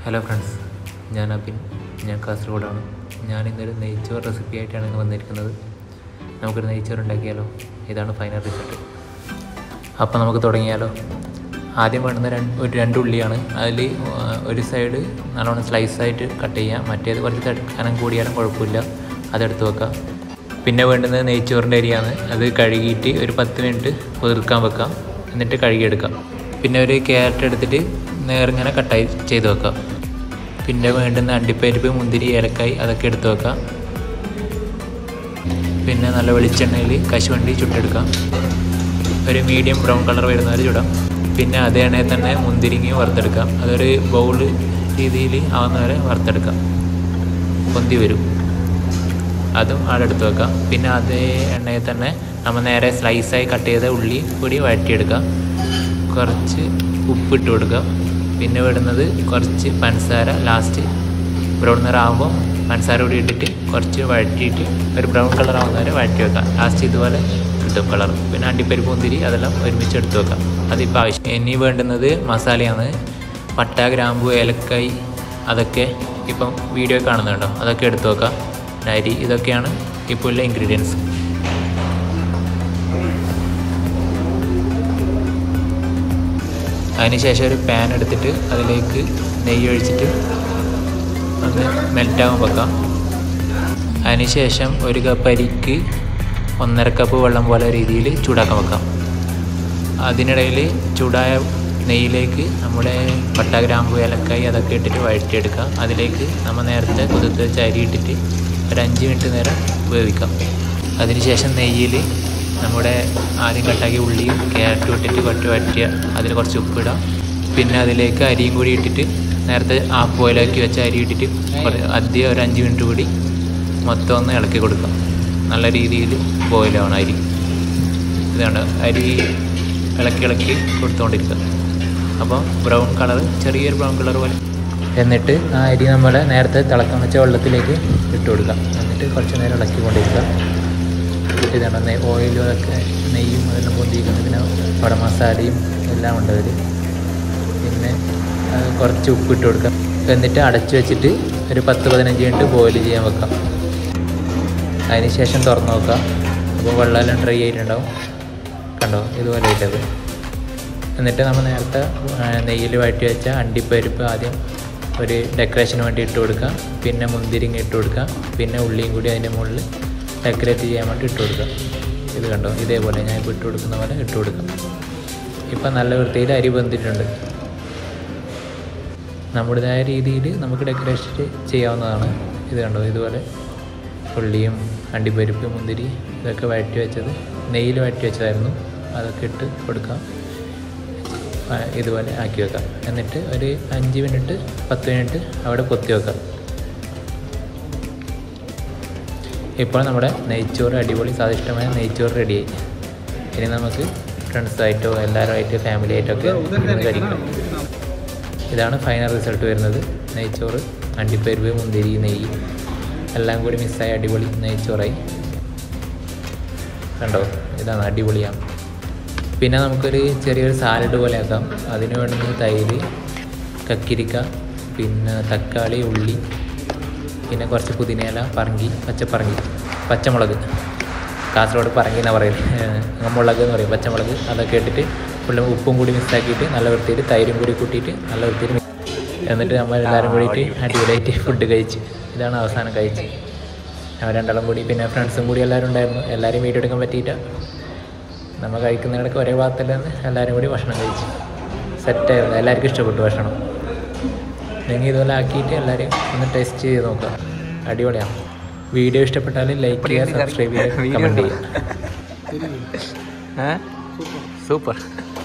hello friends ഞാൻ അബിൻ ഞാൻ കാസർഗോഡാണ് ഞാൻ ഇന്നൊരു നെയ്ച്ചോർ റെസിപ്പി ആയിട്ടാണ് ഇന്ന് വന്നിരിക്കുന്നത് നമുക്കൊരു നെയ്ച്ചോർ ഉണ്ടാക്കിയാലോ ഇതാണ് ഫൈനൽ റിസൾട്ട് അപ്പോൾ നമുക്ക് തുടങ്ങിയാലോ ആദ്യം വേണ്ടുന്ന രണ്ട് ഒരു രണ്ട് ഉള്ളിയാണ് അതിൽ ഒരു സൈഡ് നല്ലോണം സ്ലൈസായിട്ട് കട്ട് ചെയ്യാം മറ്റേത് കുറച്ച് ത- കനം കൂടിയാലും കുഴപ്പമില്ല അതെടുത്ത് വെക്കാം പിന്നെ വേണ്ടുന്നത് നെയ്ച്ചോറിൻ്റെ അരിയാണ് അത് കഴുകിയിട്ട് ഒരു പത്ത് മിനിറ്റ് കുതിർക്കാൻ വെക്കാം എന്നിട്ട് കഴുകിയെടുക്കാം പിന്നെ ഒരു ക്യാരറ്റ് എടുത്തിട്ട് നേറിങ്ങനെ കട്ടായി ചെയ്ത് വെക്കാം പിന്നെ വേണ്ടുന്ന അണ്ടിപ്പരിപ്പ് മുന്തിരി ഏലക്കായ് അതൊക്കെ എടുത്ത് വെക്കാം പിന്നെ നല്ല വെളിച്ചെണ്ണയിൽ കശുവണ്ടി ചുട്ടെടുക്കാം ഒരു മീഡിയം ബ്രൗൺ കളർ വരുന്ന വരെ ചുടാം പിന്നെ അതേ എണ്ണയിൽ തന്നെ മുന്തിരിങ്ങയും വറുത്തെടുക്കാം അതൊരു ബൗൾ രീതിയിൽ ആവുന്ന വരെ വറുത്തെടുക്കാം പൊന്തി വരും അതും അവിടെ എടുത്ത് വെക്കാം പിന്നെ അതേ എണ്ണയിൽ തന്നെ നമ്മൾ നേരെ സ്ലൈസായി കട്ട് ചെയ്ത ഉള്ളി കൂടി വഴറ്റിയെടുക്കാം കുറച്ച് ഉപ്പിട്ട് കൊടുക്കുക പിന്നെ വിടുന്നത് കുറച്ച് പഞ്ചസാര ലാസ്റ്റ് ബ്രൗൺ നിറം ആകുമ്പോൾ പഞ്ചസാര കൂടി ഇട്ടിട്ട് കുറച്ച് വഴറ്റിയിട്ട് ഒരു ബ്രൗൺ കളർ ആവുന്ന വരെ വഴറ്റി വെക്കാം ലാസ്റ്റ് ഇതുപോലെ കിട്ടും കളർ പിന്നെ അണ്ടിപ്പരിപ്പ് മുന്തിരി അതെല്ലാം ഒരുമിച്ച് എടുത്ത് വെക്കാം അതിപ്പോൾ ആവശ്യം ഇനി വേണ്ടുന്നത് മസാലയാണ് പട്ട ഗ്രാമ്പു ഏലക്കായ് അതൊക്കെ ഇപ്പം വീഡിയോ കാണുന്നുണ്ടോ അതൊക്കെ എടുത്ത് വെക്കാം പിന്നെ അരി ഇതൊക്കെയാണ് ഇപ്പോൾ ഉള്ള ഇൻഗ്രീഡിയൻസ് അതിനുശേഷം ഒരു പാൻ എടുത്തിട്ട് അതിലേക്ക് നെയ്യ് ഒഴിച്ചിട്ട് ഒന്ന് മെൽറ്റാകാൻ വെക്കാം അതിനുശേഷം ഒരു കപ്പ് അരിക്ക് ഒന്നര കപ്പ് വെള്ളം പോലെ രീതിയിൽ ചൂടാക്കാൻ വെക്കാം അതിനിടയിൽ ചൂടായ നെയ്യിലേക്ക് നമ്മുടെ പട്ട ഗ്രാമ്പു ഏലക്കായി അതൊക്കെ ഇട്ടിട്ട് വഴറ്റിയെടുക്കാം അതിലേക്ക് നമ്മൾ നേരത്തെ കുതിർത്ത് വെച്ച അരി ഇട്ടിട്ട് ഒരു അഞ്ച് മിനിറ്റ് നേരം വേവിക്കാം അതിനുശേഷം നെയ്യിൽ നമ്മുടെ ആദ്യം കട്ടാക്കിയ ഉള്ളിയും ക്യാരറ്റും ഇട്ടിട്ട് കൊട്ടി വഴറ്റിയ അതിൽ കുറച്ച് ഉപ്പിടാം പിന്നെ അതിലേക്ക് അരിയും കൂടി ഇട്ടിട്ട് നേരത്തെ ആ ബോയിലാക്കി വെച്ച അരി ഇട്ടിട്ട് കുറേ ആദ്യം ഒരു അഞ്ച് മിനിറ്റ് കൂടി മൊത്തം ഒന്ന് ഇളക്കി കൊടുക്കാം നല്ല രീതിയിൽ ബോയിലാവണം അരി ഇതാണ് അരി ഇളക്കി ഇളക്കി കൊടുത്തുകൊണ്ടിരിക്കുക അപ്പോൾ ബ്രൗൺ കളർ ചെറിയൊരു ബ്രൗൺ കളർ പോലെ എന്നിട്ട് ആ അരി നമ്മൾ നേരത്തെ തിളക്കം വെച്ച വെള്ളത്തിലേക്ക് ഇട്ട് കൊടുക്കാം എന്നിട്ട് കുറച്ച് നേരം ഇളക്കിക്കൊണ്ടിരിക്കുക എന്നിട്ട് ഇതാണ് നെയ് ഓയിലും അതൊക്കെ നെയ്യും അതെല്ലാം പൊന്തിയിരിക്കുന്നത് പിന്നെ അവിടെ മസാലയും എല്ലാം ഉണ്ട് അതിൽ പിന്നെ അത് കുറച്ച് ഉപ്പിട്ട് കൊടുക്കാം എന്നിട്ട് അടച്ചു വെച്ചിട്ട് ഒരു പത്ത് പതിനഞ്ച് മിനിറ്റ് ബോയിൽ ചെയ്യാൻ വെക്കാം അതിന് ശേഷം തുറന്ന് നോക്കാം അപ്പോൾ വെള്ളമെല്ലാം ഡ്രൈ ആയിട്ടുണ്ടാവും കണ്ടോ ഇതുപോലെ ആയിട്ടത് എന്നിട്ട് നമ്മൾ നേരത്തെ നെയ്യിൽ വഴറ്റി വെച്ച അണ്ടിപ്പരിപ്പ് ആദ്യം ഒരു ഡെക്കറേഷന് വേണ്ടി ഇട്ട് കൊടുക്കാം പിന്നെ മുന്തിരിങ്ങ ഇട്ട് കൊടുക്കാം പിന്നെ ഉള്ളിയും കൂടി അതിൻ്റെ മുകളിൽ ഡെക്കറേറ്റ് ചെയ്യാൻ വേണ്ടി ഇട്ട് കൊടുക്കാം ഇത് കണ്ടോ ഇതേപോലെ ഞാൻ ഇപ്പോൾ ഇട്ട് കൊടുക്കുന്ന പോലെ ഇട്ട് കൊടുക്കാം ഇപ്പം നല്ല വൃത്തിയിൽ അരി വെന്തിട്ടുണ്ട് നമ്മുടേതായ രീതിയിൽ നമുക്ക് ഡെക്കറേഷൻ ചെയ്യാവുന്നതാണ് ഇത് കണ്ടോ ഇതുപോലെ ഉള്ളിയും അണ്ടിപ്പരിപ്പ് മുന്തിരി ഇതൊക്കെ വഴറ്റി വെച്ചത് നെയ്യിൽ വഴറ്റി വെച്ചതായിരുന്നു അതൊക്കെ ഇട്ട് കൊടുക്കാം ആ, ഇതുപോലെ ആക്കി വെക്കാം എന്നിട്ട് ഒരു അഞ്ച് മിനിറ്റ് പത്ത് മിനിറ്റ് അവിടെ കൊത്തി വെക്കാം ഇപ്പോൾ നമ്മുടെ നെയ്ച്ചോറ് അടിപൊളി സ്വാദിഷ്ടമായ നെയ്ച്ചോറ് റെഡിയായി ഇനി നമുക്ക് ഫ്രണ്ട്സായിട്ടോ എല്ലാവരുമായിട്ട് ഫാമിലി ആയിട്ടൊക്കെ ഇരുന്ന് കഴിക്കാം ഇതാണ് ഫൈനൽ റിസൾട്ട് വരുന്നത് നെയ്ച്ചോറ് അണ്ടിപ്പരിപ്പ് മുന്തിരി നെയ്യ് എല്ലാം കൂടി മിക്സായി അടിപൊളി നെയ്ച്ചോറായി കണ്ടോ ഇതാണ് അടിപൊളിയാണ് പിന്നെ നമുക്കൊരു ചെറിയൊരു സാലഡ് പോലെ ആക്കാം അതിന് വേണ്ടുന്നത് തൈര് കക്കിരിക്ക പിന്നെ തക്കാളി ഉള്ളി പിന്നെ കുറച്ച് പുതിനയില പറങ്കി പച്ചപ്പറങ്കി പച്ചമുളക് കാസർഗോഡ് പറങ്കി എന്നാണ് പറയുന്നത് മുളക് എന്ന് പറയും പച്ചമുളക് അതൊക്കെ ഇട്ടിട്ട് ഫുള്ള് ഉപ്പും കൂടി മിക്സാക്കിയിട്ട് നല്ല വൃത്തിയിൽ തൈരും കൂടി കൂട്ടിയിട്ട് നല്ല വൃത്തിയിൽ mix- എന്നിട്ട് നമ്മൾ എല്ലാവരും കൂടിയിട്ട് അടിപൊളിയായിട്ട് ഫുഡ് കഴിച്ച് ഇതാണ് അവസാനം കഴിച്ച് അവർ രണ്ടാളും കൂടി പിന്നെ ഫ്രണ്ട്സും കൂടി എല്ലാവരും ഉണ്ടായിരുന്നു എല്ലാവരും വീഡിയോ എടുക്കാൻ പറ്റിയിട്ട നമ്മൾ കഴിക്കുന്നിടക്ക് ഒരേ ഭാഗത്തിൽ നിന്ന് എല്ലാവരും കൂടി ഭക്ഷണം കഴിച്ചു സെറ്റായിരുന്നു എല്ലാവർക്കും ഇഷ്ടപ്പെട്ടു ഭക്ഷണം നിങ്ങൾ ഇതുപോലെ ആക്കിയിട്ട് എല്ലാവരും ഒന്ന് ടെസ്റ്റ് ചെയ്ത് നോക്കുക അടിപൊളിയാണ് വീഡിയോ ഇഷ്ടപ്പെട്ടാൽ ലൈക്ക് ചെയ്യുക സബ്സ്ക്രൈബ് ചെയ്യുക കമൻറ്റ് ചെയ്യുക സൂപ്പർ